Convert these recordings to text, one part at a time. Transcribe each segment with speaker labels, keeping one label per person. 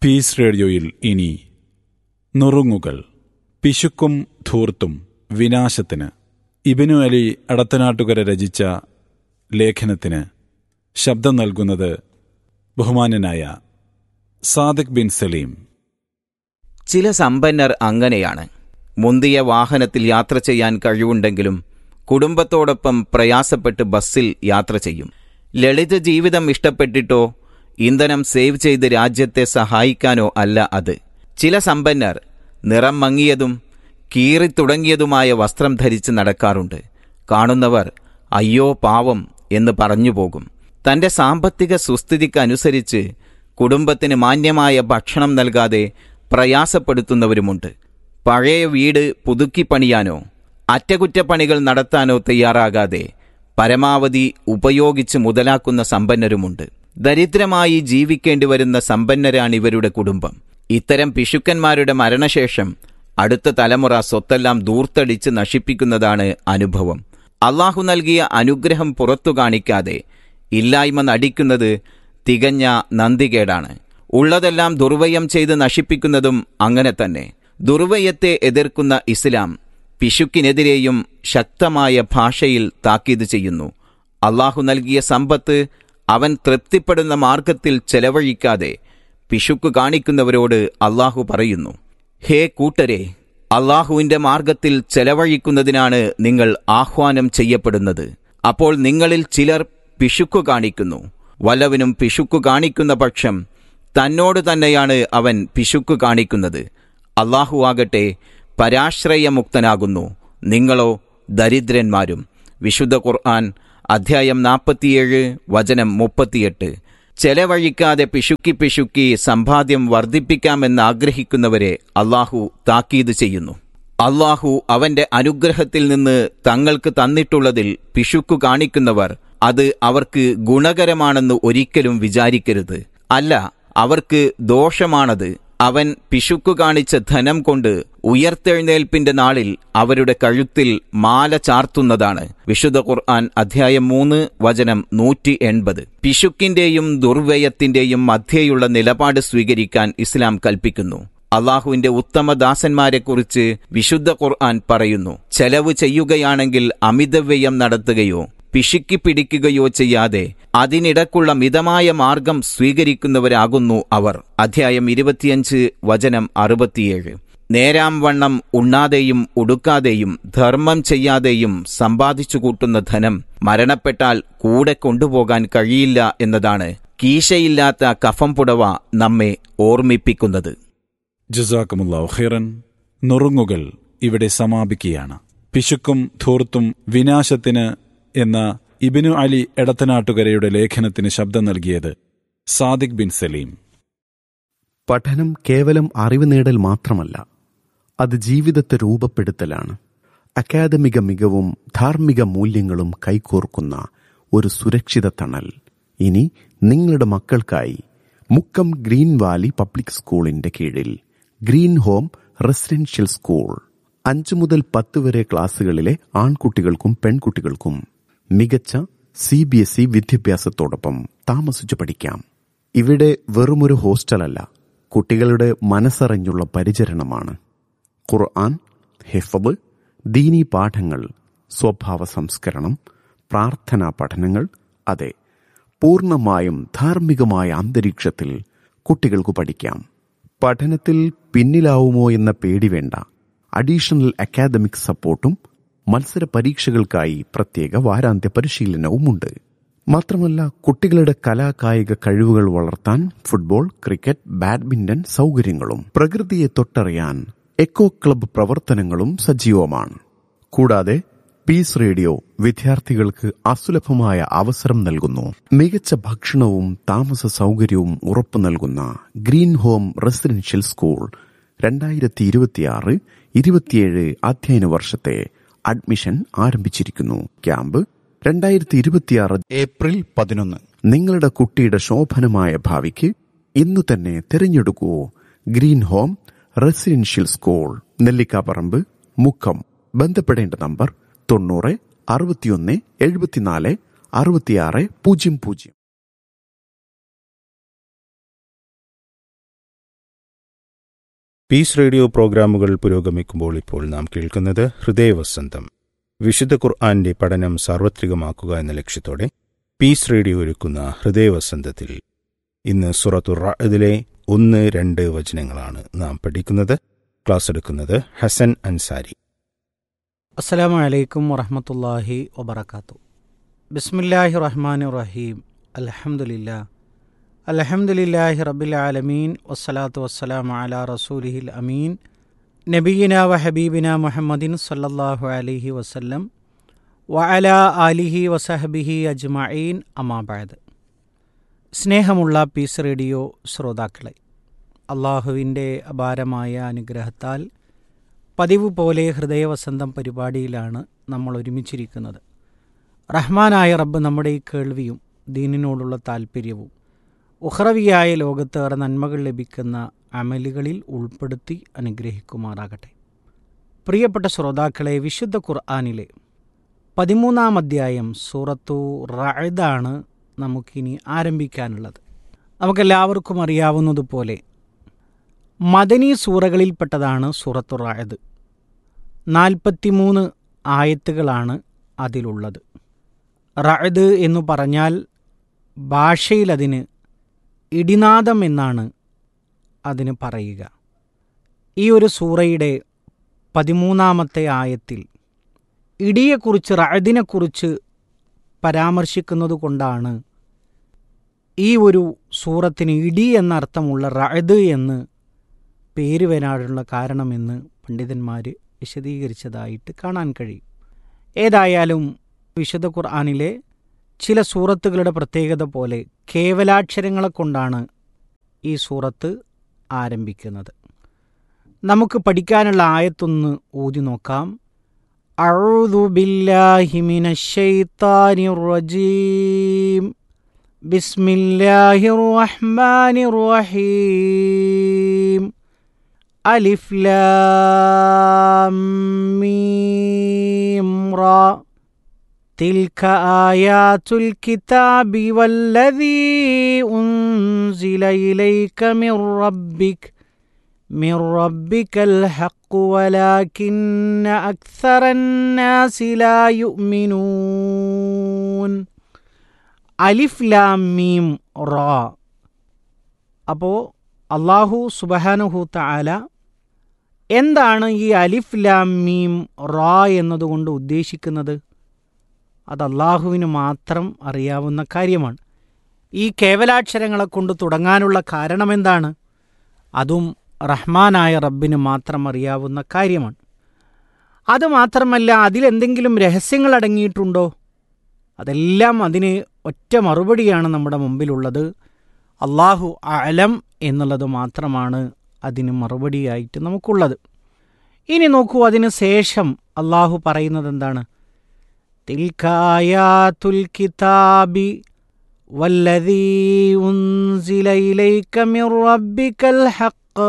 Speaker 1: Piece റേഡിയോയിൽ ഇനി നുറുങ്ങുകൾ പിശുക്കും ധൂർത്തും വിനാശത്തിന് ഇബിനു അലി അടത്തനാട്ടുകര രചിച്ച ലേഖനത്തിന് ശബ്ദം നൽകുന്നത് ബഹുമാനനായ സാദിഖ് ബിൻ സലീം
Speaker 2: ചില സമ്പന്നർ അങ്ങനെയാണ് മുന്തിയ വാഹനത്തിൽ യാത്ര ചെയ്യാൻ കഴിവുണ്ടെങ്കിലും കുടുംബത്തോടൊപ്പം പ്രയാസപ്പെട്ട് ബസ്സിൽ യാത്ര ചെയ്യും ലളിത ജീവിതം ഇഷ്ടപ്പെട്ടിട്ടോ ഇന്ധനം സേവ് ചെയ്ത് രാജ്യത്തെ സഹായിക്കാനോ അല്ല അത് ചില സമ്പന്നർ നിറം മങ്ങിയതും കീറിത്തുടങ്ങിയതുമായ വസ്ത്രം ധരിച്ച് നടക്കാറുണ്ട് കാണുന്നവർ അയ്യോ പാവം എന്ന് പറഞ്ഞു പോകും തന്റെ സാമ്പത്തിക സുസ്ഥിതിക്കനുസരിച്ച് കുടുംബത്തിന് മാന്യമായ ഭക്ഷണം നൽകാതെ പ്രയാസപ്പെടുത്തുന്നവരുമുണ്ട് പഴയ വീട് പുതുക്കി പണിയാനോ അറ്റകുറ്റപ്പണികൾ നടത്താനോ തയ്യാറാകാതെ പരമാവധി ഉപയോഗിച്ച് മുതലാക്കുന്ന സമ്പന്നരുമുണ്ട് ദരിദ്രമായി ജീവിക്കേണ്ടി വരുന്ന സമ്പന്നരാണ് ഇവരുടെ കുടുംബം ഇത്തരം പിശുക്കന്മാരുടെ മരണശേഷം അടുത്ത തലമുറ സ്വത്തെല്ലാം ദൂർത്തടിച്ച് നശിപ്പിക്കുന്നതാണ് അനുഭവം അള്ളാഹു നൽകിയ അനുഗ്രഹം പുറത്തു കാണിക്കാതെ ഇല്ലായ്മ നടിക്കുന്നത് തികഞ്ഞ നന്ദികേടാണ് ഉള്ളതെല്ലാം ദുർവ്വയം ചെയ്ത് നശിപ്പിക്കുന്നതും അങ്ങനെ തന്നെ ദുർവ്വയത്തെ എതിർക്കുന്ന ഇസ്ലാം പിശുക്കിനെതിരെയും ശക്തമായ ഭാഷയിൽ താക്കീത് ചെയ്യുന്നു അള്ളാഹു നൽകിയ സമ്പത്ത് അവൻ തൃപ്തിപ്പെടുന്ന മാർഗത്തിൽ ചെലവഴിക്കാതെ പിശുക്ക് കാണിക്കുന്നവരോട് അള്ളാഹു പറയുന്നു ഹേ കൂട്ടരെ അള്ളാഹുവിന്റെ മാർഗത്തിൽ ചെലവഴിക്കുന്നതിനാണ് നിങ്ങൾ ആഹ്വാനം ചെയ്യപ്പെടുന്നത് അപ്പോൾ നിങ്ങളിൽ ചിലർ പിശുക്കു കാണിക്കുന്നു വല്ലവനും പിശുക്കു കാണിക്കുന്ന പക്ഷം തന്നോട് തന്നെയാണ് അവൻ പിശുക്കു കാണിക്കുന്നത് അള്ളാഹു ആകട്ടെ പരാശ്രയമുക്തനാകുന്നു നിങ്ങളോ ദരിദ്രന്മാരും വിശുദ്ധ ഖുർആൻ അധ്യായം നാൽപ്പത്തിയേഴ് വചനം മുപ്പത്തിയെട്ട് ചെലവഴിക്കാതെ പിശുക്കി പിശുക്കി സമ്പാദ്യം വർദ്ധിപ്പിക്കാമെന്ന് ആഗ്രഹിക്കുന്നവരെ അള്ളാഹു താക്കീത് ചെയ്യുന്നു അള്ളാഹു അവന്റെ അനുഗ്രഹത്തിൽ നിന്ന് തങ്ങൾക്ക് തന്നിട്ടുള്ളതിൽ പിശുക്കു കാണിക്കുന്നവർ അത് അവർക്ക് ഗുണകരമാണെന്ന് ഒരിക്കലും വിചാരിക്കരുത് അല്ല അവർക്ക് ദോഷമാണത് അവൻ പിശുക്കു കാണിച്ച ധനം കൊണ്ട് ഉയർത്തെഴുന്നേൽപ്പിന്റെ നാളിൽ അവരുടെ കഴുത്തിൽ മാല ചാർത്തുന്നതാണ് വിശുദ്ധ ഖുർആൻ അധ്യായം മൂന്ന് വചനം നൂറ്റി എൺപത് പിശുക്കിന്റെയും ദുർവ്യയത്തിന്റെയും മധ്യേയുള്ള നിലപാട് സ്വീകരിക്കാൻ ഇസ്ലാം കൽപ്പിക്കുന്നു അള്ളാഹുവിന്റെ ഉത്തമദാസന്മാരെക്കുറിച്ച് വിശുദ്ധ ഖുർആൻ പറയുന്നു ചെലവ് ചെയ്യുകയാണെങ്കിൽ അമിതവ്യയം നടത്തുകയോ പിശുക്കി പിടിക്കുകയോ ചെയ്യാതെ അതിനിടക്കുള്ള മിതമായ മാർഗം സ്വീകരിക്കുന്നവരാകുന്നു അവർ അധ്യായം ഇരുപത്തിയഞ്ച് വചനം അറുപത്തിയേഴ് നേരാം വണ്ണം ഉണ്ണാതെയും ഉടുക്കാതെയും ധർമ്മം ചെയ്യാതെയും സമ്പാദിച്ചു കൂട്ടുന്ന ധനം മരണപ്പെട്ടാൽ കൂടെ കൊണ്ടുപോകാൻ കഴിയില്ല എന്നതാണ് കീശയില്ലാത്ത കഫം പുടവ നമ്മെ ഓർമ്മിപ്പിക്കുന്നത്
Speaker 1: ജസാക്കുമുല്ലാ ഖൈറൻ നുറുങ്ങുകൾ ഇവിടെ സമാപിക്കുകയാണ് പിശുക്കും ധൂർത്തും വിനാശത്തിന് എന്ന ഇബിനു അലി എടത്തനാട്ടുകരയുടെ ലേഖനത്തിന് ശബ്ദം നൽകിയത് സാദിഖ് ബിൻ സലീം
Speaker 3: പഠനം കേവലം അറിവ് നേടൽ മാത്രമല്ല അത് ജീവിതത്തെ രൂപപ്പെടുത്തലാണ് അക്കാദമിക മികവും ധാർമ്മിക മൂല്യങ്ങളും കൈകോർക്കുന്ന ഒരു സുരക്ഷിത തണൽ ഇനി നിങ്ങളുടെ മക്കൾക്കായി മുക്കം ഗ്രീൻ വാലി പബ്ലിക് സ്കൂളിന്റെ കീഴിൽ ഗ്രീൻ ഹോം റെസിഡൻഷ്യൽ സ്കൂൾ അഞ്ചു മുതൽ പത്ത് വരെ ക്ലാസ്സുകളിലെ ആൺകുട്ടികൾക്കും പെൺകുട്ടികൾക്കും മികച്ച സി ബി എസ് ഇ വിദ്യാഭ്യാസത്തോടൊപ്പം താമസിച്ചു പഠിക്കാം ഇവിടെ വെറുമൊരു ഹോസ്റ്റലല്ല കുട്ടികളുടെ മനസ്സറിഞ്ഞുള്ള പരിചരണമാണ് ഖുർആൻ ഹിഫബ് ദീനി പാഠങ്ങൾ സ്വഭാവ സംസ്കരണം പ്രാർത്ഥനാ പഠനങ്ങൾ അതെ പൂർണ്ണമായും ധാർമ്മികമായ അന്തരീക്ഷത്തിൽ കുട്ടികൾക്ക് പഠിക്കാം പഠനത്തിൽ പിന്നിലാവുമോ എന്ന പേടി വേണ്ട അഡീഷണൽ അക്കാദമിക് സപ്പോർട്ടും മത്സര പരീക്ഷകൾക്കായി പ്രത്യേക വാരാന്ത്യ പരിശീലനവുമുണ്ട് മാത്രമല്ല കുട്ടികളുടെ കലാകായിക കഴിവുകൾ വളർത്താൻ ഫുട്ബോൾ ക്രിക്കറ്റ് ബാഡ്മിന്റൺ സൗകര്യങ്ങളും പ്രകൃതിയെ തൊട്ടറിയാൻ എക്കോ ക്ലബ്ബ് പ്രവർത്തനങ്ങളും സജീവമാണ് കൂടാതെ പീസ് റേഡിയോ വിദ്യാർത്ഥികൾക്ക് അസുലഭമായ അവസരം നൽകുന്നു മികച്ച ഭക്ഷണവും താമസ സൗകര്യവും ഉറപ്പു നൽകുന്ന ഗ്രീൻ ഹോം റെസിഡൻഷ്യൽ സ്കൂൾ രണ്ടായിരത്തി ഇരുപത്തിയാറ് ഇരുപത്തിയേഴ് അധ്യയന വർഷത്തെ അഡ്മിഷൻ ആരംഭിച്ചിരിക്കുന്നു ക്യാമ്പ് രണ്ടായിരത്തി ഇരുപത്തിയാറ്
Speaker 4: ഏപ്രിൽ പതിനൊന്ന്
Speaker 3: നിങ്ങളുടെ കുട്ടിയുടെ ശോഭനമായ ഭാവിക്ക് ഇന്നു തന്നെ തിരഞ്ഞെടുക്കൂ green home residential school Nellikkaparamba Mukkam ബന്ധപ്പെടേണ്ട നമ്പർ തൊണ്ണൂറ് അറുപത്തിയൊന്ന് എഴുപത്തിനാല് അറുപത്തിയാറ് പൂജ്യം പൂജ്യം
Speaker 4: പീസ് റേഡിയോ പ്രോഗ്രാമുകൾ പുരോഗമിക്കുമ്പോൾ ഇപ്പോൾ നാം കേൾക്കുന്നത് ഹൃദയവസന്തം വിശുദ്ധ ഖുർആന്റെ പഠനം സാർവത്രികമാക്കുക എന്ന ലക്ഷ്യത്തോടെ പീസ് റേഡിയോ ഒരുക്കുന്ന ഹൃദയവസന്തത്തിൽ ഇന്ന് സുറത്തു റഅദിലെ ഒന്ന് രണ്ട് വചനങ്ങളാണ് നാം പഠിക്കുന്നത് ക്ലാസ് എടുക്കുന്നത് ഹസൻ അൻസാരി
Speaker 5: അസ്സലാമു അലൈക്കും വറഹമത്തല്ലാഹി വബർക്കാത്തു ബിസ്മില്ലാഹി റഹ്മാൻ റഹീം അൽഹംദുലില്ലാ അൽഹംദുലില്ലാഹി റബ്ബിൽ ആലമീൻ വസ്സലാത്തു വസ്സലാം അലാ റസൂലിഹിൽ അമീൻ നബീന വ ഹബീബിന മുഹമ്മദിൻ സല്ലല്ലാഹു അലൈഹി വസല്ലം വ അലാ ആലിഹി വസഹബിഹി അജ്മഈൻ അമാബാദ് സ്നേഹമുള്ള പീസ് റേഡിയോ ശ്രോതാക്കളെ അള്ളാഹുവിൻ്റെ അപാരമായ അനുഗ്രഹത്താൽ പതിവ് പോലെ ഹൃദയവസന്തം പരിപാടിയിലാണ് നമ്മൾ ഒരുമിച്ചിരിക്കുന്നത് റഹ്മാനായ റബ്ബ് നമ്മുടെ ഈ കേൾവിയും ദീനിനോടുള്ള താൽപ്പര്യവും ഉഹ്റവിയായ ലോകത്തേറെ നന്മകൾ ലഭിക്കുന്ന അമലുകളിൽ ഉൾപ്പെടുത്തി അനുഗ്രഹിക്കുമാറാകട്ടെ പ്രിയപ്പെട്ട ശ്രോതാക്കളെ വിശുദ്ധ ഖുർആാനിലെ പതിമൂന്നാം അധ്യായം സൂറത്തു റഅദാണ് നമുക്കിനി ആരംഭിക്കാനുള്ളത് നമുക്കെല്ലാവർക്കും അറിയാവുന്നതുപോലെ മദനി സൂറകളിൽപ്പെട്ടതാണ് സൂറത്തു റായത് നാൽപ്പത്തിമൂന്ന് ആയത്തുകളാണ് അതിലുള്ളത് റഅദ് എന്നു പറഞ്ഞാൽ ഭാഷയിലതിന് ഇടിനാദം എന്നാണ് അതിന് പറയുക ഈ ഒരു സൂറയുടെ പതിമൂന്നാമത്തെ ആയത്തിൽ ഇടിയെക്കുറിച്ച് റഅദിനെക്കുറിച്ച് പരാമർശിക്കുന്നത് കൊണ്ടാണ് ഈ ഒരു സൂറത്തിന് ഇടി എന്നർത്ഥമുള്ള റഅദ് എന്ന് പേര് വരാനുള്ള കാരണമെന്ന് പണ്ഡിതന്മാർ വിശദീകരിച്ചതായിട്ട് കാണാൻ കഴിയും ഏതായാലും വിശുദ്ധ ഖുർആാനിലെ ചില സൂറത്തുകളുടെ പ്രത്യേകത പോലെ കേവലാക്ഷരങ്ങളെ കൊണ്ടാണ് ഈ സൂറത്ത് ആരംഭിക്കുന്നത് നമുക്ക് പഠിക്കാനുള്ള ആയത്തൊന്ന് ഊതി നോക്കാം അഊദു ബില്ലാഹി മിനശ്ശൈത്താനിർ റജീം ബിസ്മില്ലാഹിർ റഹ്മാനിർ റഹീം ألف لام ميم را تلك آيات الكتاب والذي أنزل إليك من ربك من ربك الحق ولكن أكثر الناس لا يؤمنون ألف لام ميم را അപ്പോൾ അള്ളാഹു സുബഹാനുഹു താല എന്താണ് ഈ അലിഫ് ലാം മീം റാ എന്നതുകൊണ്ട് ഉദ്ദേശിക്കുന്നത് അത് അള്ളാഹുവിന് മാത്രം അറിയാവുന്ന കാര്യമാണ് ഈ കേവലാക്ഷരങ്ങളെ കൊണ്ട് തുടങ്ങാനുള്ള കാരണമെന്താണ് അതും റഹ്മാനായ റബ്ബിന് മാത്രം അറിയാവുന്ന കാര്യമാണ് അതുമാത്രമല്ല അതിലെന്തെങ്കിലും രഹസ്യങ്ങൾ അടങ്ങിയിട്ടുണ്ടോ അതെല്ലാം അതിന് ഒറ്റ മറുപടിയാണ് നമ്മുടെ മുമ്പിലുള്ളത് അള്ളാഹു അലം എന്നുള്ളത് മാത്രമാണ് അതിന് മറുപടിയായിട്ട് നമുക്കുള്ളത് ഇനി നോക്കൂ അതിന് ശേഷം അള്ളാഹു പറയുന്നത് എന്താണ് തിൽക്കായാത്തുൽ കിതാബി വല്ലതീ ഉൻസില ഇലൈക മിർ റബ്ബിക്കൽ ഹഖ്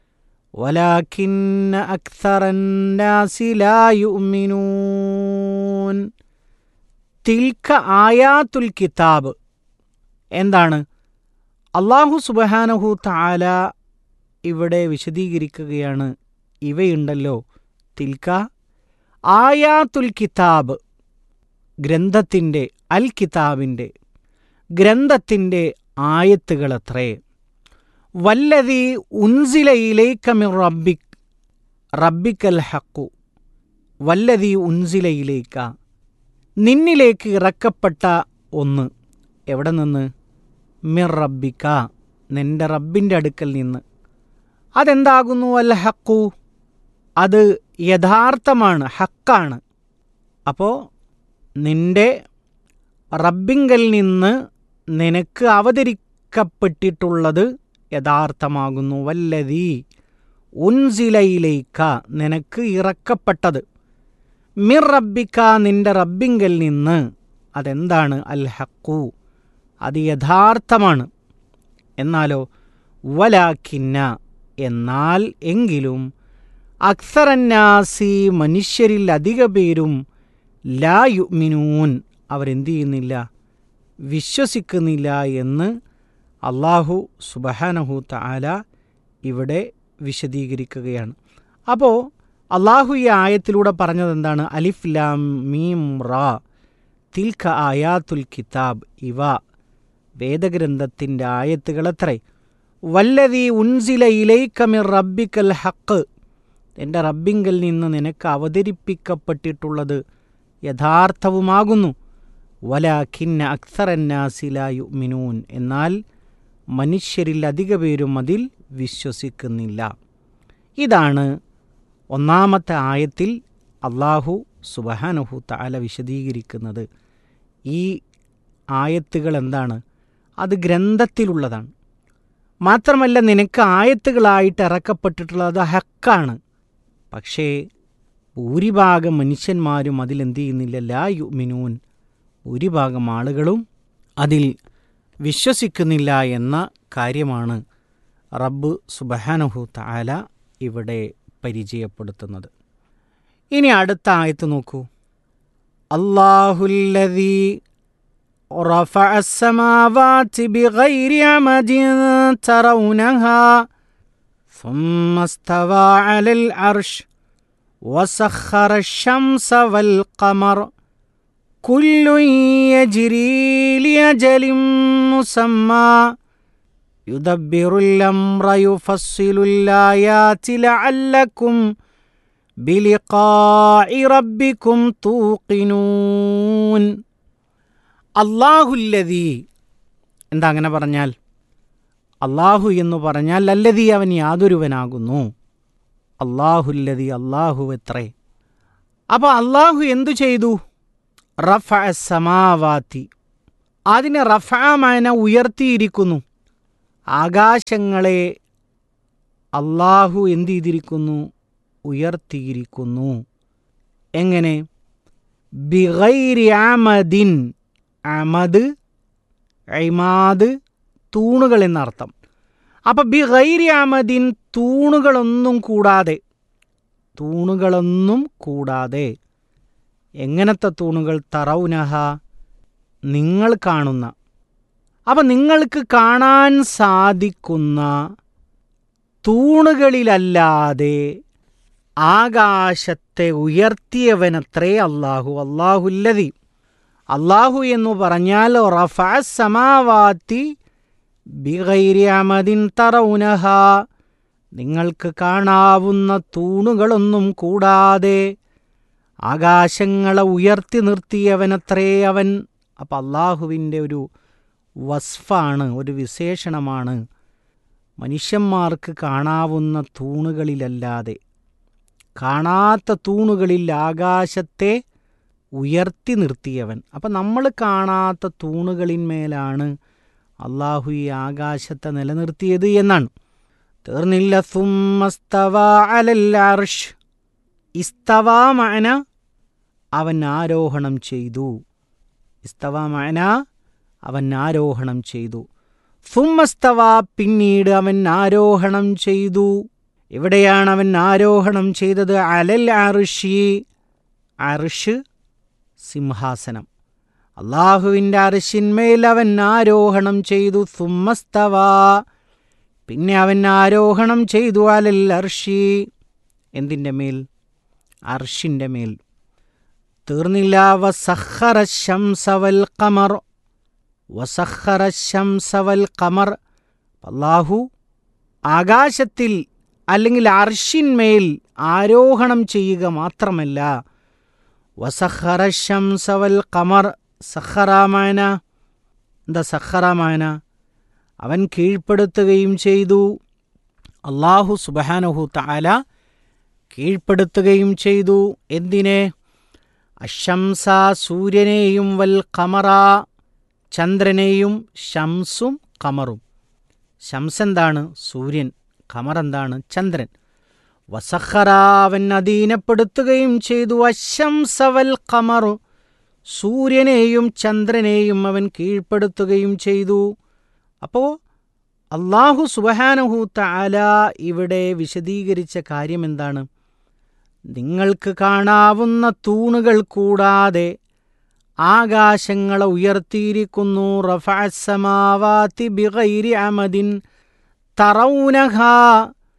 Speaker 5: ولكن أكثر الناس لا يؤمنون തിൽക്ക ആയാത്തുൽ കിതാബ് എന്താണ് അള്ളാഹു സുബഹാനഹു താല ഇവിടെ വിശദീകരിക്കുകയാണ് ഇവയുണ്ടല്ലോ തിൽക്ക ആയാത്തുൽ കിതാബ് ഗ്രന്ഥത്തിൻ്റെ അൽ കിതാബിൻ്റെ ഗ്രന്ഥത്തിൻ്റെ ആയത്തുകളത്രേ വല്ലതി ഉൻസിലയിലേക്കമിർ റബ്ബിക് റബ്ബിക്കൽ ഹക്കു വല്ലതി ഉൻസിലയിലേക്ക നിന്നിലേക്ക് ഇറക്കപ്പെട്ട ഒന്ന് എവിടെ നിന്ന് മിർ റബ്ബിക്ക നിന്റെ റബ്ബിൻ്റെ അടുക്കൽ നിന്ന് അതെന്താകുന്നു അൽ ഹക്കു അത് യഥാർത്ഥമാണ് ഹക്കാണ് അപ്പോൾ നിന്റെ റബ്ബിങ്കൽ നിന്ന് നിനക്ക് അവതരിക്കപ്പെട്ടിട്ടുള്ളത് യഥാർത്ഥമാകുന്നു വല്ലതീ ഉൻസിലയിലേക്ക നിനക്ക് ഇറക്കപ്പെട്ടത് മിർ റബ്ബിക്ക നിന്റെ റബ്ബിങ്കൽ നിന്ന് അതെന്താണ് അൽ ഹക്കു അത് യഥാർത്ഥമാണ് എന്നാലോ വലാഖിന്ന എന്നാൽ എങ്കിലും അക്സറന്നാസി മനുഷ്യരിൽ അധിക പേരും ലാ യുമിനൂൻ അവരെന്ത് ചെയ്യുന്നില്ല വിശ്വസിക്കുന്നില്ല എന്ന് അള്ളാഹു സുബഹാനഹു താല ഇവിടെ വിശദീകരിക്കുകയാണ് അപ്പോൾ അള്ളാഹു ഈ ആയത്തിലൂടെ പറഞ്ഞത് എന്താണ് അലിഫ് ലാം മീം റാ തിൽഖ ആയാത്തുൽ കിതാബ് ഇവ വേദഗ്രന്ഥത്തിൻ്റെ ആയത്തുകളത്രേ വല്ലതി ഉൻസില ഇലൈക്കമിർ റബ്ബിക്കൽ ഹക്ക് എൻ്റെ റബ്ബിങ്കൽ നിന്ന് നിനക്ക് അവതരിപ്പിക്കപ്പെട്ടിട്ടുള്ളത് യഥാർത്ഥവുമാകുന്നു വലാഖിന്ന അക്സറന്നാസിലായു മിനൂൻ എന്നാൽ മനുഷ്യരിൽ അധിക പേരും അതിൽ വിശ്വസിക്കുന്നില്ല ഇതാണ് ഒന്നാമത്തെ ആയത്തിൽ അള്ളാഹു സുബഹാനുഹു താല വിശദീകരിക്കുന്നത് ഈ ആയത്തുകൾ എന്താണ് അത് ഗ്രന്ഥത്തിലുള്ളതാണ് മാത്രമല്ല നിനക്ക് ആയത്തുകളായിട്ട് ഇറക്കപ്പെട്ടിട്ടുള്ളത് ഹക്കാണ് പക്ഷേ ഭൂരിഭാഗം മനുഷ്യന്മാരും അതിലെന്ത് ചെയ്യുന്നില്ല ലാ യു മിനൂൻ ഭൂരിഭാഗം ആളുകളും അതിൽ വിശ്വസിക്കുന്നില്ല എന്ന കാര്യമാണ് റബ്ബ് സുബഹാനഹു താല ഇവിടെ പരിചയപ്പെടുത്തുന്നത് ഇനി അടുത്ത ആയത്ത് നോക്കൂ അള്ളാഹുല്ലദീ رفع السماوات بغير عمد ترونها ثم استوى على العرش وسخر الشمس والقمر كل يجري لأجل مسمى يدبر الأمر يفصل الآيات لعلكم بلقاء ربكم توقنون അള്ളാഹുല്ലതി എന്താ അങ്ങനെ പറഞ്ഞാൽ അള്ളാഹു എന്ന് പറഞ്ഞാൽ അല്ലതി അവൻ യാതൊരുവനാകുന്നു അള്ളാഹുല്ലതി അള്ളാഹു എത്രേ അപ്പോൾ അള്ളാഹു എന്തു ചെയ്തു റഫ സമാവാത്തി അതിനെ റഫാമന ഉയർത്തിയിരിക്കുന്നു ആകാശങ്ങളെ അള്ളാഹു എന്ത് ചെയ്തിരിക്കുന്നു ഉയർത്തിയിരിക്കുന്നു എങ്ങനെ ബിഗൈരി ആമദിൻ അമദ് ഐമാദ് തൂണുകൾ എന്നർത്ഥം അപ്പം ബി ഗൈരി അമദിൻ തൂണുകളൊന്നും കൂടാതെ തൂണുകളൊന്നും കൂടാതെ എങ്ങനത്തെ തൂണുകൾ തറൗനഹ നിങ്ങൾ കാണുന്ന അപ്പം നിങ്ങൾക്ക് കാണാൻ സാധിക്കുന്ന തൂണുകളിലല്ലാതെ ആകാശത്തെ ഉയർത്തിയവനത്രേ അള്ളാഹു അള്ളാഹുല്ലതി അള്ളാഹു എന്ന് പറഞ്ഞാൽ റഫ സമാവാത്തി ബിഗൈര്യാമതിൻ തറൗനഹ നിങ്ങൾക്ക് കാണാവുന്ന തൂണുകളൊന്നും കൂടാതെ ആകാശങ്ങളെ ഉയർത്തി നിർത്തിയവനത്രേ അവൻ അപ്പം അള്ളാഹുവിൻ്റെ ഒരു വസ്ഫാണ് ഒരു വിശേഷണമാണ് മനുഷ്യന്മാർക്ക് കാണാവുന്ന തൂണുകളിലല്ലാതെ കാണാത്ത തൂണുകളിൽ ആകാശത്തെ ഉയർത്തി നിർത്തിയവൻ അപ്പം നമ്മൾ കാണാത്ത തൂണുകളിന്മേലാണ് അള്ളാഹു ഈ ആകാശത്തെ നിലനിർത്തിയത് എന്നാണ് തീർന്നില്ല സുമ്മസ്തവ അലൽ അർഷ് ഇസ്തവ മഅന അവൻ ആരോഹണം ചെയ്തു ഇസ്തവ മഅന അവൻ ആരോഹണം ചെയ്തു സുമ്മസ്തവ പിന്നീട് അവൻ ആരോഹണം ചെയ്തു എവിടെയാണ് അവൻ ആരോഹണം ചെയ്തത് അലൽ അർഷി അർഷ് സിംഹാസനം അള്ളാഹുവിൻ്റെ അർഷിന്മേൽ അവൻ ആരോഹണം ചെയ്തു സുമ്മസ്തവ പിന്നെ അവൻ ആരോഹണം ചെയ്തു അലൽ അർഷി എന്തിൻ്റെ മേൽ അർഷിൻ്റെ മേൽ തീർന്നില്ല വസഖറ ശംസവൽ കമർ വസഖറ ശംസവൽ കമർ അള്ളാഹു ആകാശത്തിൽ അല്ലെങ്കിൽ അർഷിന്മേൽ ആരോഹണം ചെയ്യുക മാത്രമല്ല വസഖറ ശംസവൽ കമർ സഖറാമാന എന്താ സഖറാമാന അവൻ കീഴ്പ്പെടുത്തുകയും ചെയ്തു അള്ളാഹു സുബഹാനഹു താല കീഴ്പ്പെടുത്തുകയും ചെയ്തു എന്തിനെ അശംസ സൂര്യനെയും വൽ കമറ ചന്ദ്രനെയും ശംസും കമറും ശംസ് എന്താണ് സൂര്യൻ കമർ എന്താണ് ചന്ദ്രൻ വസഖറ അവൻ അധീനപ്പെടുത്തുകയും ചെയ്തു അശംസവൽ കമറു സൂര്യനെയും ചന്ദ്രനെയും അവൻ കീഴ്പ്പെടുത്തുകയും ചെയ്തു അപ്പോൾ അള്ളാഹു സുബഹാനഹു താല ഇവിടെ വിശദീകരിച്ച കാര്യം എന്താണ് നിങ്ങൾക്ക് കാണാവുന്ന തൂണുകൾ കൂടാതെ ആകാശങ്ങളെ ഉയർത്തിയിരിക്കുന്നു റഫഅസമാവാതി ബിഗൈരി അമദിൻ തറൗനഹ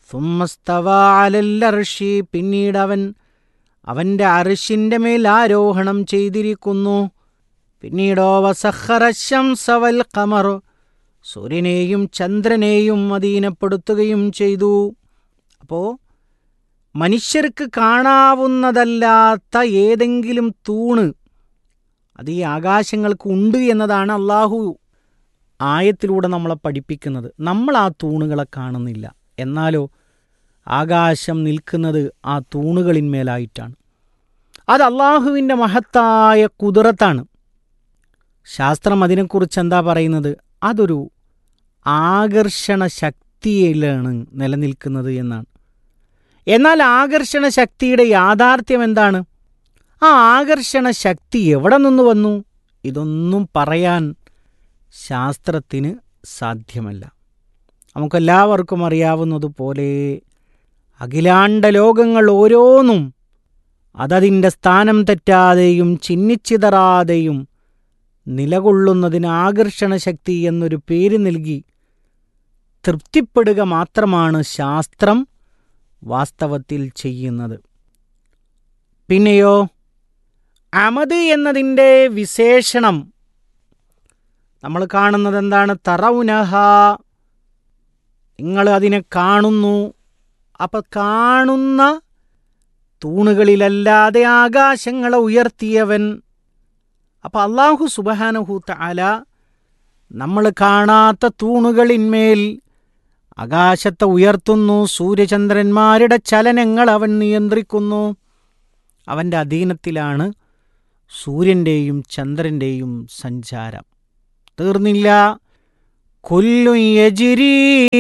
Speaker 5: സുമ്മസ്തവ അലല്ലർഷി പിന്നീട് അവൻ അവൻ്റെ അർഷിൻ്റെ മേൽ ആരോഹണം ചെയ്തിരിക്കുന്നു പിന്നീടോ വസഹറശം സവൽ കമർ സൂര്യനെയും ചന്ദ്രനെയും അധീനപ്പെടുത്തുകയും ചെയ്തു അപ്പോൾ മനുഷ്യർക്ക് കാണാവുന്നതല്ലാത്ത ഏതെങ്കിലും തൂണ് അത് ഈ ആകാശങ്ങൾക്ക് ഉണ്ട് എന്നതാണ് അള്ളാഹു ആയത്തിലൂടെ നമ്മളെ പഠിപ്പിക്കുന്നത് നമ്മൾ ആ തൂണുകളെ കാണുന്നില്ല എന്നാലോ ആകാശം നിൽക്കുന്നത് ആ തൂണുകളിന്മേലായിട്ടാണ് അത് അള്ളാഹുവിൻ്റെ മഹത്തായ കുതിരത്താണ് ശാസ്ത്രം അതിനെക്കുറിച്ച് എന്താ പറയുന്നത് അതൊരു ആകർഷണ ശക്തിയിലാണ് നിലനിൽക്കുന്നത് എന്നാണ് എന്നാൽ ആകർഷണ ശക്തിയുടെ യാഥാർത്ഥ്യം എന്താണ് ആ ആകർഷണ ശക്തി എവിടെ നിന്ന് വന്നു ഇതൊന്നും പറയാൻ ശാസ്ത്രത്തിന് സാധ്യമല്ല നമുക്കെല്ലാവർക്കും അറിയാവുന്നതുപോലെ അഖിലാണ്ട ലോകങ്ങൾ ഓരോന്നും അതതിൻ്റെ സ്ഥാനം തെറ്റാതെയും ചിന്നിച്ചിതറാതെയും നിലകൊള്ളുന്നതിന് ആകർഷണ ശക്തി എന്നൊരു പേര് നൽകി തൃപ്തിപ്പെടുക മാത്രമാണ് ശാസ്ത്രം വാസ്തവത്തിൽ ചെയ്യുന്നത് പിന്നെയോ അമത് എന്നതിൻ്റെ വിശേഷണം നമ്മൾ കാണുന്നത് എന്താണ് തറൗനഹ നിങ്ങൾ അതിനെ കാണുന്നു അപ്പം കാണുന്ന തൂണുകളിലല്ലാതെ ആകാശങ്ങളെ ഉയർത്തിയവൻ അപ്പം അള്ളാഹു സുബഹാനഹു തആല നമ്മൾ കാണാത്ത തൂണുകളിന്മേൽ ആകാശത്തെ ഉയർത്തുന്നു സൂര്യചന്ദ്രന്മാരുടെ ചലനങ്ങൾ അവൻ നിയന്ത്രിക്കുന്നു അവൻ്റെ അധീനത്തിലാണ് സൂര്യൻ്റെയും ചന്ദ്രൻ്റെയും സഞ്ചാരം തീർന്നില്ല കൊല്ലു യജിരി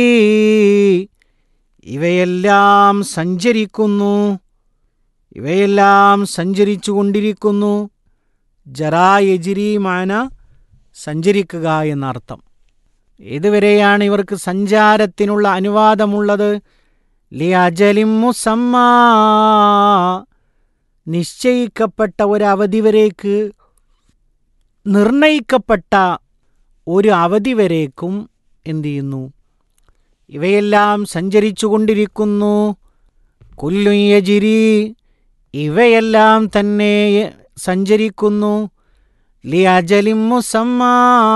Speaker 5: ഇവയെല്ലാം സഞ്ചരിക്കുന്നു ഇവയെല്ലാം സഞ്ചരിച്ചു കൊണ്ടിരിക്കുന്നു ജറാ യജിരി മാന സഞ്ചരിക്കുക എന്നർത്ഥം ഏതുവരെയാണ് ഇവർക്ക് സഞ്ചാരത്തിനുള്ള അനുവാദമുള്ളത് ലി അജലിം മുസമ്മാ നിശ്ചയിക്കപ്പെട്ട ഒരു അവധി വരേക്ക് നിർണയിക്കപ്പെട്ട ഒരു അവധി വരേക്കും എന്തു ചെയ്യുന്നു ഇവയെല്ലാം സഞ്ചരിച്ചു കൊണ്ടിരിക്കുന്നു കൊല്ലുയജിരി ഇവയെല്ലാം തന്നെ സഞ്ചരിക്കുന്നു ലി അജലിം മുസമ്മാ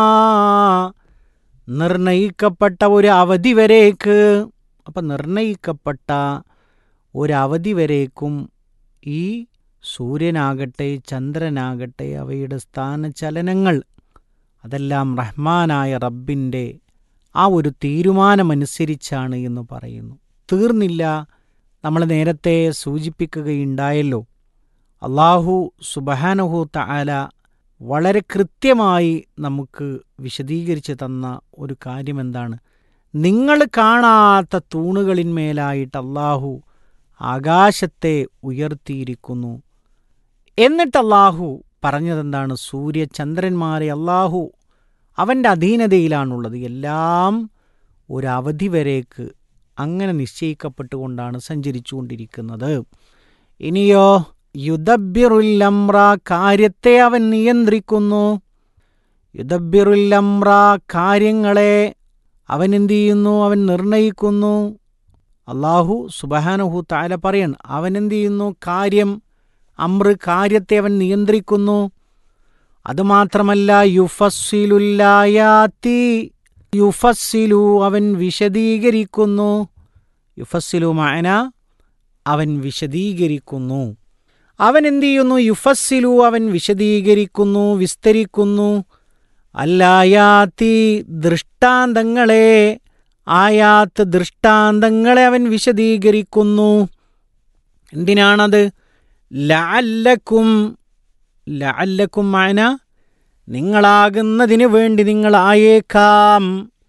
Speaker 5: നിർണയിക്കപ്പെട്ട ഒരു അവധി വരേക്ക് അപ്പം നിർണയിക്കപ്പെട്ട ഒരു അവധി വരേക്കും ഈ സൂര്യനാകട്ടെ ചന്ദ്രനാകട്ടെ അവയുടെ സ്ഥാനചലനങ്ങൾ അതെല്ലാം റഹ്മാനായ റബ്ബിൻ്റെ ആ ഒരു തീരുമാനമനുസരിച്ചാണ് എന്ന് പറയുന്നു തീർന്നില്ല നമ്മൾ നേരത്തെ സൂചിപ്പിക്കുകയുണ്ടായല്ലോ അള്ളാഹു സുബഹാനഹു തആല വളരെ കൃത്യമായി നമുക്ക് വിശദീകരിച്ച് തന്ന ഒരു കാര്യം എന്താണ് നിങ്ങൾ കാണാത്ത തൂണുകളിന്മേലായിട്ട് അള്ളാഹു ആകാശത്തെ ഉയർത്തിയിരിക്കുന്നു എന്നിട്ട് അള്ളാഹു പറഞ്ഞതെന്താണ് സൂര്യചന്ദ്രന്മാരെ അള്ളാഹു അവൻ്റെ അധീനതയിലാണുള്ളത് എല്ലാം ഒരു അവധി വരേക്ക് അങ്ങനെ നിശ്ചയിക്കപ്പെട്ടുകൊണ്ടാണ് സഞ്ചരിച്ചുകൊണ്ടിരിക്കുന്നത് ഇനിയോ യുദബിറുല്ലംറ കാര്യത്തെ അവൻ നിയന്ത്രിക്കുന്നു യുദബിറുല്ലംറ കാര്യങ്ങളെ അവൻ എന്തു ചെയ്യുന്നു അവൻ നിർണയിക്കുന്നു അള്ളാഹു സുബഹാനഹു താല പറയൺ അവൻ എന്തു ചെയ്യുന്നു കാര്യം അമ്ര കാര്യത്തെ അവൻ നിയന്ത്രിക്കുന്നു അതുമാത്രമല്ല യുഫസ്സിലുല്ലായാത്തി യുഫസ്സിലു അവൻ വിശദീകരിക്കുന്നു യുഫസ്സിലു മാന അവൻ വിശദീകരിക്കുന്നു അവൻ എന്തു ചെയ്യുന്നു യുഫസ്സിലു അവൻ വിശദീകരിക്കുന്നു വിസ്തരിക്കുന്നു അല്ലായാത്തി ദൃഷ്ടാന്തങ്ങളെ ആയാത്ത് ദൃഷ്ടാന്തങ്ങളെ അവൻ വിശദീകരിക്കുന്നു എന്തിനാണത് ലഅല്ലക്കും ലഅല്ലക്കും മാന നിങ്ങളാകുന്നതിന് വേണ്ടി നിങ്ങളായേക്കാം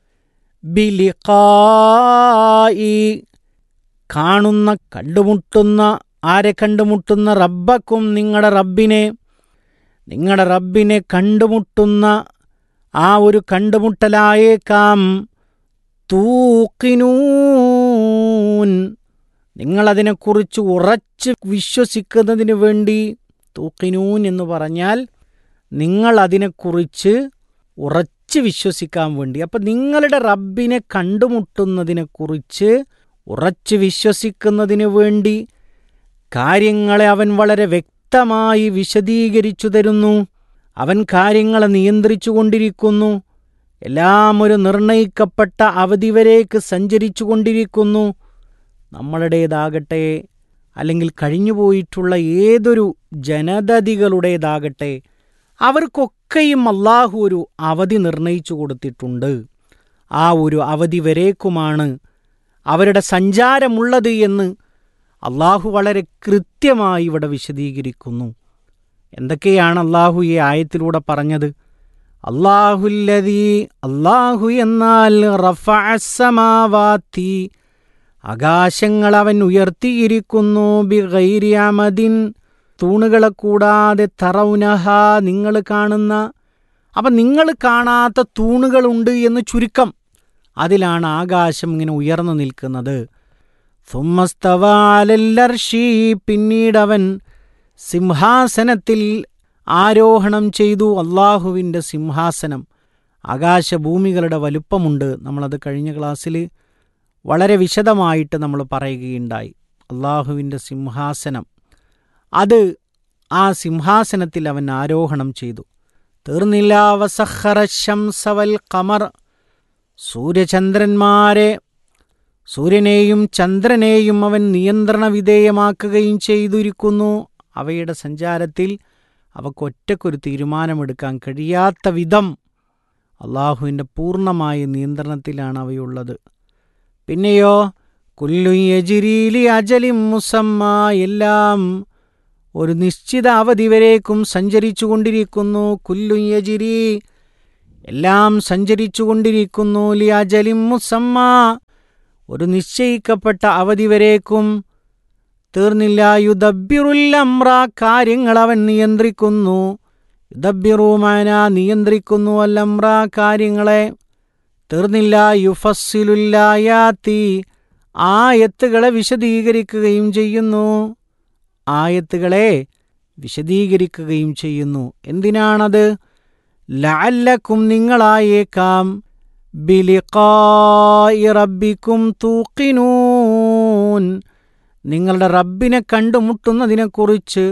Speaker 5: ബിലിഖായി കാണുന്ന കണ്ടുമുട്ടുന്ന ആരെ കണ്ടുമുട്ടുന്ന റബ്ബക്കും നിങ്ങളുടെ റബ്ബിനെ നിങ്ങളുടെ റബ്ബിനെ കണ്ടുമുട്ടുന്ന ആ ഒരു കണ്ടുമുട്ടലായേക്കാം തൂക്കിനൂൻ നിങ്ങളതിനെക്കുറിച്ച് ഉറച്ച് വിശ്വസിക്കുന്നതിന് വേണ്ടി തൂക്കിനൂൻ എന്ന് പറഞ്ഞാൽ നിങ്ങൾ അതിനെക്കുറിച്ച് ഉറച്ച് വിശ്വസിക്കാൻ വേണ്ടി അപ്പം നിങ്ങളുടെ റബ്ബിനെ കണ്ടുമുട്ടുന്നതിനെക്കുറിച്ച് ഉറച്ചു വിശ്വസിക്കുന്നതിനു വേണ്ടി കാര്യങ്ങളെ അവൻ വളരെ വ്യക്തമായി വിശദീകരിച്ചു തരുന്നു അവൻ കാര്യങ്ങളെ നിയന്ത്രിച്ചു കൊണ്ടിരിക്കുന്നു എല്ലാം ഒരു നിർണയിക്കപ്പെട്ട അവധി വരേക്ക് സഞ്ചരിച്ചു കൊണ്ടിരിക്കുന്നു നമ്മളുടേതാകട്ടെ അല്ലെങ്കിൽ കഴിഞ്ഞുപോയിട്ടുള്ള ഏതൊരു ജനതതികളുടേതാകട്ടെ അവർക്കൊക്കെയും അള്ളാഹു ഒരു അവധി നിർണയിച്ചു കൊടുത്തിട്ടുണ്ട് ആ ഒരു അവധി വരേക്കുമാണ് അവരുടെ സഞ്ചാരമുള്ളത് എന്ന് അള്ളാഹു വളരെ കൃത്യമായി ഇവിടെ വിശദീകരിക്കുന്നു എന്തൊക്കെയാണ് അള്ളാഹു ഈ ആയത്തിലൂടെ പറഞ്ഞത് അള്ളാഹുല്ലതി അള്ളാഹു എന്നാൽ റഫഅസ്സമാവാത്തി ആകാശങ്ങൾ അവൻ ഉയർത്തിയിരിക്കുന്നു ബിഗൈരിയമദിൻ തൂണുകളെ കൂടാതെ തറൗനഹ നിങ്ങൾ കാണുന്ന അപ്പം നിങ്ങൾ കാണാത്ത തൂണുകളുണ്ട് എന്ന് ചുരുക്കം അതിലാണ് ആകാശം ഇങ്ങനെ ഉയർന്നു നിൽക്കുന്നത് സുമ്മസ്തവാലല്ലർഷി പിന്നീടവൻ സിംഹാസനത്തിൽ ആരോഹണം ചെയ്തു അള്ളാഹുവിൻ്റെ സിംഹാസനം ആകാശഭൂമികളുടെ വലുപ്പമുണ്ട് നമ്മളത് കഴിഞ്ഞ ക്ലാസ്സിൽ വളരെ വിശദമായിട്ട് നമ്മൾ പറയുകയുണ്ടായി അള്ളാഹുവിൻ്റെ സിംഹാസനം അത് ആ സിംഹാസനത്തിൽ അവൻ ആരോഹണം ചെയ്തു തീർന്നില്ല വസഹറ ശംസവൽ കമർ സൂര്യചന്ദ്രന്മാരെ സൂര്യനെയും ചന്ദ്രനെയും അവൻ നിയന്ത്രണ വിധേയമാക്കുകയും ചെയ്തിരിക്കുന്നു അവയുടെ സഞ്ചാരത്തിൽ അവക്കൊറ്റക്കൊരു തീരുമാനമെടുക്കാൻ കഴിയാത്ത വിധം അള്ളാഹുവിൻ്റെ പൂർണ്ണമായ നിയന്ത്രണത്തിലാണ് അവയുള്ളത് പിന്നെയോ കുല്ലു യജിരീലി അജലിം മുസമ്മ എല്ലാം ഒരു നിശ്ചിത അവധി വരേക്കും സഞ്ചരിച്ചു കൊണ്ടിരിക്കുന്നു കുല്ലു യജിരി എല്ലാം സഞ്ചരിച്ചു കൊണ്ടിരിക്കുന്നു ലി അജലിം മുസമ്മ ഒരു നിശ്ചയിക്കപ്പെട്ട അവധി വരേക്കും തീർന്നില്ല യുദബിറുല്ലമ്ര കാര്യങ്ങൾ അവൻ നിയന്ത്രിക്കുന്നു യുദബിറുമാന നിയന്ത്രിക്കുന്നു അല്ലമ്ര കാര്യങ്ങളെ തീർന്നില്ല യുഫസ്സിലുല്ലായാത്തി ആയത്തുകളെ വിശദീകരിക്കുകയും ചെയ്യുന്നു ആയത്തുകളെ വിശദീകരിക്കുകയും ചെയ്യുന്നു എന്തിനാണത് ലഅല്ലക്കും നിങ്ങളായേക്കാം ബിലിഖായി റബ്ബിക്കും തൂക്കിനൂൻ നിങ്ങളുടെ റബ്ബിനെ കണ്ടുമുട്ടുന്നതിനെക്കുറിച്ച്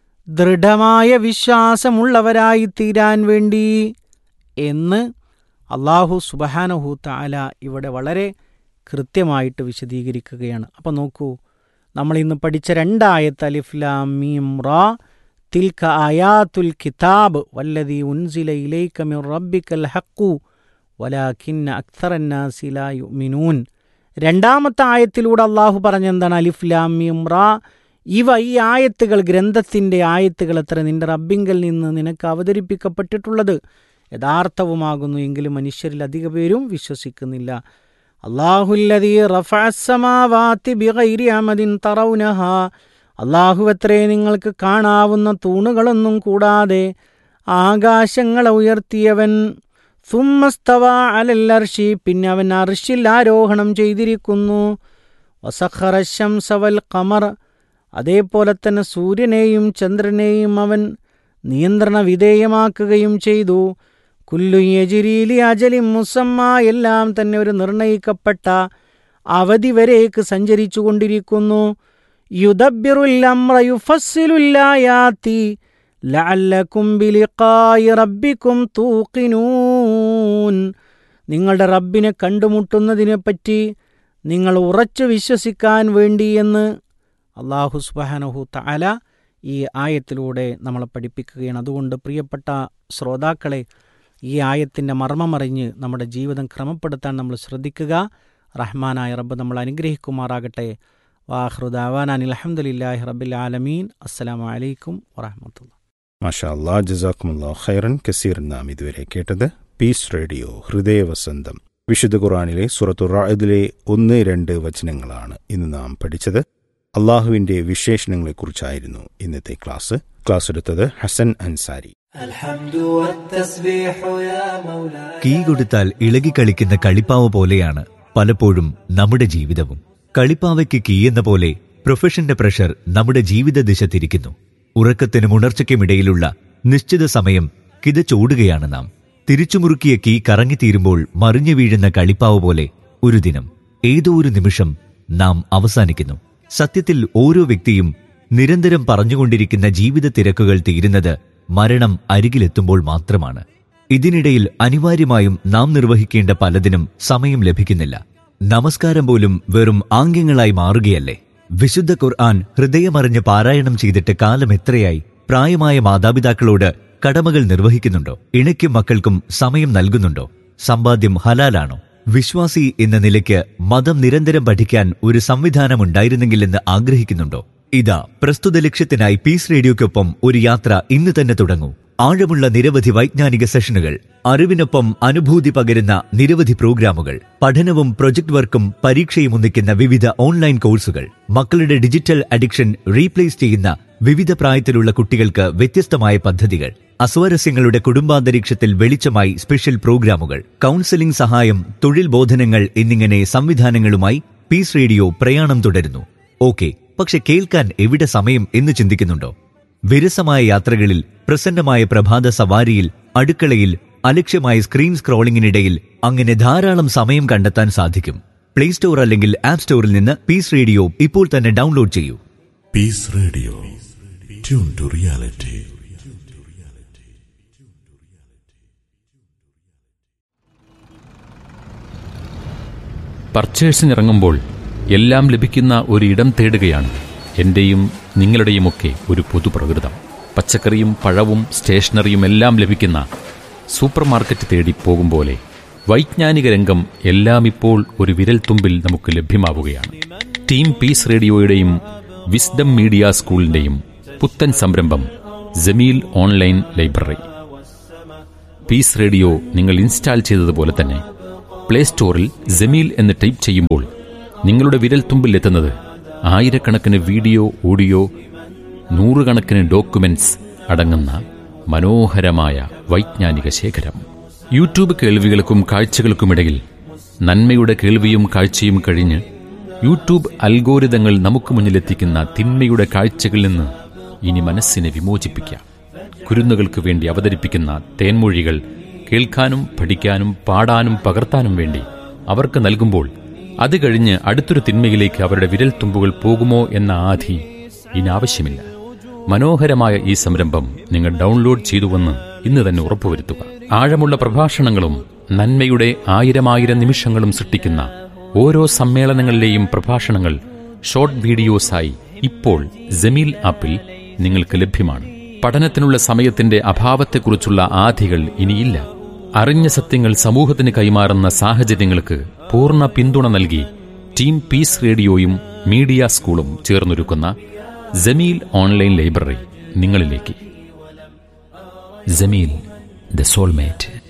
Speaker 5: ദൃഢമായ വിശ്വാസമുള്ളവരായി തീരാൻ വേണ്ടി എന്ന് അള്ളാഹു സുബഹാനഹു താല ഇവിടെ വളരെ കൃത്യമായിട്ട് വിശദീകരിക്കുകയാണ് അപ്പം നോക്കൂ നമ്മൾ ഇന്ന് പഠിച്ച രണ്ടായത്ത് അലിഫ്ലാം മീം റാ തിൽക്ക ആയാത്തുൽ കിതാബ് വല്ലതി ഉൻസില ഇലൈക മിർ റബ്ബിക്കൽ ഹക്കു വലാഖിന്ന അക്തറന്നാസില യുമിനൂൻ രണ്ടാമത്തെ ആയത്തിലൂടെ അള്ളാഹു പറഞ്ഞെന്താണ് അലിഫ്ലാം മീം റാ ഇവ ഈ ആയത്തുകൾ ഗ്രന്ഥത്തിൻ്റെ ആയത്തുകൾ എത്ര നിന്റെ റബ്ബിങ്കൽ നിന്ന് നിനക്ക് അവതരിപ്പിക്കപ്പെട്ടിട്ടുള്ളത് യഥാർത്ഥവുമാകുന്നു എങ്കിലും മനുഷ്യരിൽ അധിക പേരും വിശ്വസിക്കുന്നില്ല അള്ളാഹുല്ലതി റഫഅസ്സമാവാത്തി ബിഗൈരി അമദിൻ തറൗനഹ അള്ളാഹു എത്രേ നിങ്ങൾക്ക് കാണാവുന്ന തൂണുകളൊന്നും കൂടാതെ ആകാശങ്ങളെ ഉയർത്തിയവൻ സുമ്മസ്തവ അലല്ലർഷി പിന്നെ അവൻ അർഷിൽ ആരോഹണം ചെയ്തിരിക്കുന്നു വസഖറശം സവൽ കമർ അതേപോലെ തന്നെ സൂര്യനെയും ചന്ദ്രനെയും അവൻ നിയന്ത്രണ വിധേയമാക്കുകയും ചെയ്തു കുല്ലു യജിരീലി അജലി മുസമ്മ എല്ലാം തന്നെ ഒരു നിർണയിക്കപ്പെട്ട അവധി വരേക്ക് സഞ്ചരിച്ചു കൊണ്ടിരിക്കുന്നു യുദബിറുല്ലമ്ര യുഫസ്സിലുല്ലായാത്തി ലഅല്ലക്കും ബിലിഖായി റബ്ബിക്കും തൂക്കിനൂൻ നിങ്ങളുടെ റബ്ബിനെ കണ്ടുമുട്ടുന്നതിനെപ്പറ്റി നിങ്ങൾ ഉറച്ചു വിശ്വസിക്കാൻ വേണ്ടിയെന്ന് അള്ളാഹു സുബാനഹു തആല ഈ ആയത്തിലൂടെ നമ്മളെ പഠിപ്പിക്കുകയാണ് അതുകൊണ്ട് പ്രിയപ്പെട്ട ശ്രോതാക്കളെ ഈ ആയത്തിൻ്റെ മർമ്മമറിഞ്ഞ് നമ്മുടെ ജീവിതം ക്രമപ്പെടുത്താൻ നമ്മൾ ശ്രദ്ധിക്കുക റഹ്മാനായ റബ്ബ് നമ്മൾ അനുഗ്രഹിക്കുമാറാകട്ടെ വാഹൃദാവാനാൻ അലഹമുല്ലാഹി റബ്ബിൽ ആലമീൻ അസ്സലാമു അലൈക്കും വറഹമത്തുള്ള
Speaker 4: മാഷാ അല്ലാ ജസാക്കുമുല്ലാ ഖൈറൻ കസീർ നാം ഇതുവരെ കേട്ടത് പീസ് റേഡിയോ ഹൃദയവസന്തം വിശുദ്ധ ഖുറാനിലെ സുറത്തു റായതിലെ ഒന്ന് രണ്ട് വചനങ്ങളാണ് ഇന്ന് നാം പഠിച്ചത് അള്ളാഹുവിന്റെ വിശേഷണങ്ങളെക്കുറിച്ചായിരുന്നു ഇന്നത്തെ ക്ലാസ് ക്ലാസ് എടുത്തത് ഹസൻ അൻസാരി
Speaker 6: കീ കൊടുത്താൽ ഇളകിക്കളിക്കുന്ന കളിപ്പാവ പോലെയാണ് പലപ്പോഴും നമ്മുടെ ജീവിതവും കളിപ്പാവയ്ക്ക് കീ എന്ന പോലെ പ്രൊഫഷന്റെ പ്രഷർ നമ്മുടെ ജീവിത ദിശ തിരിക്കുന്നു ഉറക്കത്തിനും ഉണർച്ചയ്ക്കുമിടയിലുള്ള നിശ്ചിത സമയം കിതച്ചോടുകയാണ് നാം തിരിച്ചുമുറുക്കിയ കീ കറങ്ങിത്തീരുമ്പോൾ മറിഞ്ഞു വീഴുന്ന കളിപ്പാവ് പോലെ ഒരു ദിനം ഏതോ ഒരു നിമിഷം നാം അവസാനിക്കുന്നു സത്യത്തിൽ ഓരോ വ്യക്തിയും നിരന്തരം പറഞ്ഞുകൊണ്ടിരിക്കുന്ന ജീവിത തിരക്കുകൾ തീരുന്നത് മരണം അരികിലെത്തുമ്പോൾ മാത്രമാണ് ഇതിനിടയിൽ അനിവാര്യമായും നാം നിർവഹിക്കേണ്ട പലതിനും സമയം ലഭിക്കുന്നില്ല നമസ്കാരം പോലും വെറും ആംഗ്യങ്ങളായി മാറുകയല്ലേ വിശുദ്ധ ഖുർആൻ ഹൃദയമറിഞ്ഞ് പാരായണം ചെയ്തിട്ട് കാലം എത്രയായി പ്രായമായ മാതാപിതാക്കളോട് കടമകൾ നിർവഹിക്കുന്നുണ്ടോ ഇണയ്ക്കും മക്കൾക്കും സമയം നൽകുന്നുണ്ടോ സമ്പാദ്യം ഹലാലാണോ വിശ്വാസി എന്ന നിലയ്ക്ക് മതം നിരന്തരം പഠിക്കാൻ ഒരു സംവിധാനം ഉണ്ടായിരുന്നെങ്കിലെന്ന് ആഗ്രഹിക്കുന്നുണ്ടോ ഇതാ പ്രസ്തുത ലക്ഷ്യത്തിനായി പീസ് റേഡിയോയ്ക്കൊപ്പം ഒരു യാത്ര ഇന്ന് തന്നെ തുടങ്ങൂ ആഴമുള്ള നിരവധി വൈജ്ഞാനിക സെഷനുകൾ അറിവിനൊപ്പം അനുഭൂതി പകരുന്ന നിരവധി പ്രോഗ്രാമുകൾ പഠനവും പ്രൊജക്ട് വർക്കും പരീക്ഷയും ഒന്നിക്കുന്ന വിവിധ ഓൺലൈൻ കോഴ്സുകൾ മക്കളുടെ ഡിജിറ്റൽ അഡിക്ഷൻ റീപ്ലേസ് ചെയ്യുന്ന വിവിധ പ്രായത്തിലുള്ള കുട്ടികൾക്ക് വ്യത്യസ്തമായ പദ്ധതികൾ അസ്വാരസ്യങ്ങളുടെ കുടുംബാന്തരീക്ഷത്തിൽ വെളിച്ചമായി സ്പെഷ്യൽ പ്രോഗ്രാമുകൾ കൗൺസിലിംഗ് സഹായം തൊഴിൽ ബോധനങ്ങൾ എന്നിങ്ങനെ സംവിധാനങ്ങളുമായി പീസ് റേഡിയോ പ്രയാണം തുടരുന്നു ഓക്കെ പക്ഷെ കേൾക്കാൻ എവിടെ സമയം എന്ന് ചിന്തിക്കുന്നുണ്ടോ വിരസമായ യാത്രകളിൽ പ്രസന്നമായ പ്രഭാത സവാരിയിൽ അടുക്കളയിൽ അലക്ഷ്യമായ സ്ക്രീൻ സ്ക്രോളിംഗിനിടയിൽ അങ്ങനെ ധാരാളം സമയം കണ്ടെത്താൻ സാധിക്കും പ്ലേ സ്റ്റോർ അല്ലെങ്കിൽ ആപ്പ് സ്റ്റോറിൽ നിന്ന് പീസ് റേഡിയോ ഇപ്പോൾ തന്നെ ഡൗൺലോഡ് ചെയ്യൂ
Speaker 7: Peace Radio. Tune to reality.
Speaker 8: പർച്ചേഴ്സിനിറങ്ങുമ്പോൾ എല്ലാം ലഭിക്കുന്ന ഒരു ഇടം തേടുകയാണ് എന്റെയും നിങ്ങളുടെയുമൊക്കെ ഒരു പൊതുപ്രകൃതം പച്ചക്കറിയും പഴവും സ്റ്റേഷനറിയും എല്ലാം ലഭിക്കുന്ന സൂപ്പർ മാർക്കറ്റ് തേടി പോകും പോലെ വൈജ്ഞാനിക രംഗം എല്ലാം ഇപ്പോൾ ഒരു വിരൽത്തുമ്പിൽ നമുക്ക് ലഭ്യമാവുകയാണ് ടീം പീസ് റേഡിയോയുടെയും വിസ്ഡം മീഡിയ സ്കൂളിന്റെയും പുത്തൻ സംരംഭം Jameel online library peace radio നിങ്ങൾ ഇൻസ്റ്റാൾ ചെയ്തതുപോലെ തന്നെ പ്ലേ സ്റ്റോറിൽ ജമീൽ എന്ന് ടൈപ്പ് ചെയ്യുമ്പോൾ നിങ്ങളുടെ വിരൽത്തുമ്പിൽ എത്തുന്നത് ആയിരക്കണക്കിന് വീഡിയോ ഓഡിയോ നൂറുകണക്കിന് ഡോക്യുമെന്റ്സ് അടങ്ങുന്ന മനോഹരമായ വൈജ്ഞാനിക ശേഖരം യൂട്യൂബ് കേൾവികൾക്കും കാഴ്ചകൾക്കുമിടയിൽ നന്മയുടെ കേൾവിയും കാഴ്ചയും കഴിഞ്ഞ് യൂട്യൂബ് അൽഗോരിതങ്ങൾ നമുക്ക് മുന്നിലെത്തിക്കുന്ന തിന്മയുടെ കാഴ്ചകളിൽ നിന്ന് ഇനി മനസ്സിനെ വിമോചിപ്പിക്കാം കുരുന്നുകൾക്ക് വേണ്ടി അവതരിപ്പിക്കുന്ന തേൻമൊഴികൾ കേൾക്കാനും പഠിക്കാനും പാടാനും പകർത്താനും വേണ്ടി അവർക്ക് നൽകുമ്പോൾ അത് കഴിഞ്ഞ് അടുത്തൊരു തിന്മയിലേക്ക് അവരുടെ വിരൽത്തുമ്പുകൾ പോകുമോ എന്ന ആധി ഇനി ആവശ്യമില്ല മനോഹരമായ ഈ സംരംഭം നിങ്ങൾ ഡൗൺലോഡ് ചെയ്തുവെന്ന് ഇന്ന് തന്നെ ഉറപ്പുവരുത്തുക ആഴമുള്ള പ്രഭാഷണങ്ങളും നന്മയുടെ ആയിരമായിരം നിമിഷങ്ങളും സൃഷ്ടിക്കുന്ന ഓരോ സമ്മേളനങ്ങളിലെയും പ്രഭാഷണങ്ങൾ ഷോർട്ട് വീഡിയോസായി ഇപ്പോൾ ജമീൽ ആപ്പിൽ നിങ്ങൾക്ക് ലഭ്യമാണ് പഠനത്തിനുള്ള സമയത്തിന്റെ അഭാവത്തെക്കുറിച്ചുള്ള ആധികൾ ഇനിയില്ല അറിഞ്ഞ സത്യങ്ങൾ സമൂഹത്തിന് കൈമാറുന്ന സാഹചര്യങ്ങൾക്ക് പൂർണ്ണ പിന്തുണ നൽകി ടീം പീസ് റേഡിയോയും മീഡിയ സ്കൂളും ചേർന്നൊരുക്കുന്ന ജമീൽ ഓൺലൈൻ ലൈബ്രറി നിങ്ങളിലേക്ക് ജമീൽ ദ സോൾമേറ്റ്